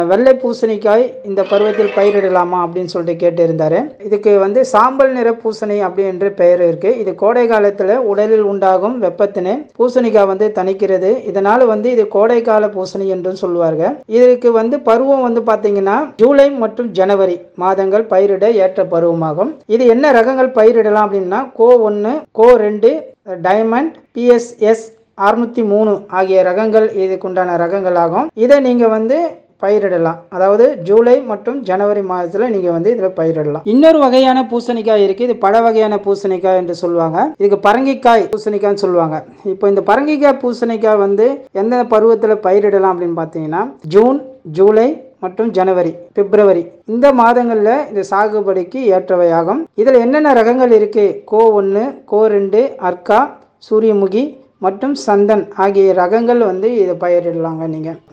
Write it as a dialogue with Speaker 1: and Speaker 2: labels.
Speaker 1: வெள்ளை பூசணிக்காய் இந்த பருவத்தில் பயிரிடலாமா அப்படின்னு சொல்லிட்டு கேட்டிருந்தாரு இதுக்கு வந்து சாம்பல் நிற பூசணி அப்படி என்று பெயர் இருக்கு இது கோடை காலத்துல உடலில் உண்டாகும் வெப்பத்தினை பூசணிக்காய் வந்து தணிக்கிறது இதனால வந்து இது கோடை கால பூசணி என்றும் சொல்லுவார்கள் இதுக்கு வந்து பருவம் வந்து பாத்தீங்கன்னா ஜூலை மற்றும் ஜனவரி மாதங்கள் பயிரிட ஏற்ற பருவமாகும் இது என்ன ரகங்கள் பயிரிடலாம் அப்படின்னா கோ ஒன்று கோ ரெண்டு டைமண்ட் பிஎஸ்எஸ் அறுநூத்தி மூணு ஆகிய ரகங்கள் இதுக்குண்டான ரகங்கள் ஆகும் இதை நீங்க வந்து பயிரிடலாம் அதாவது ஜூலை மற்றும் ஜனவரி மாதத்துல நீங்க வந்து இதுல பயிரிடலாம் இன்னொரு வகையான பூசணிக்காய் இருக்கு இது பல வகையான பூசணிக்காய் என்று சொல்லுவாங்க இதுக்கு பரங்கிக்காய் பூசணிக்காய்னு சொல்லுவாங்க இப்போ இந்த பரங்கிக்காய் பூசணிக்காய் வந்து எந்த பருவத்துல பயிரிடலாம் அப்படின்னு பார்த்தீங்கன்னா ஜூன் ஜூலை மற்றும் ஜனவரி பிப்ரவரி இந்த மாதங்களில் இந்த சாகுபடிக்கு ஏற்றவையாகும் இதில் என்னென்ன ரகங்கள் இருக்கு கோ ஒன்று கோ ரெண்டு அர்க்கா சூரியமுகி மற்றும் சந்தன் ஆகிய ரகங்கள் வந்து இதை பயிரிடலாங்க நீங்கள்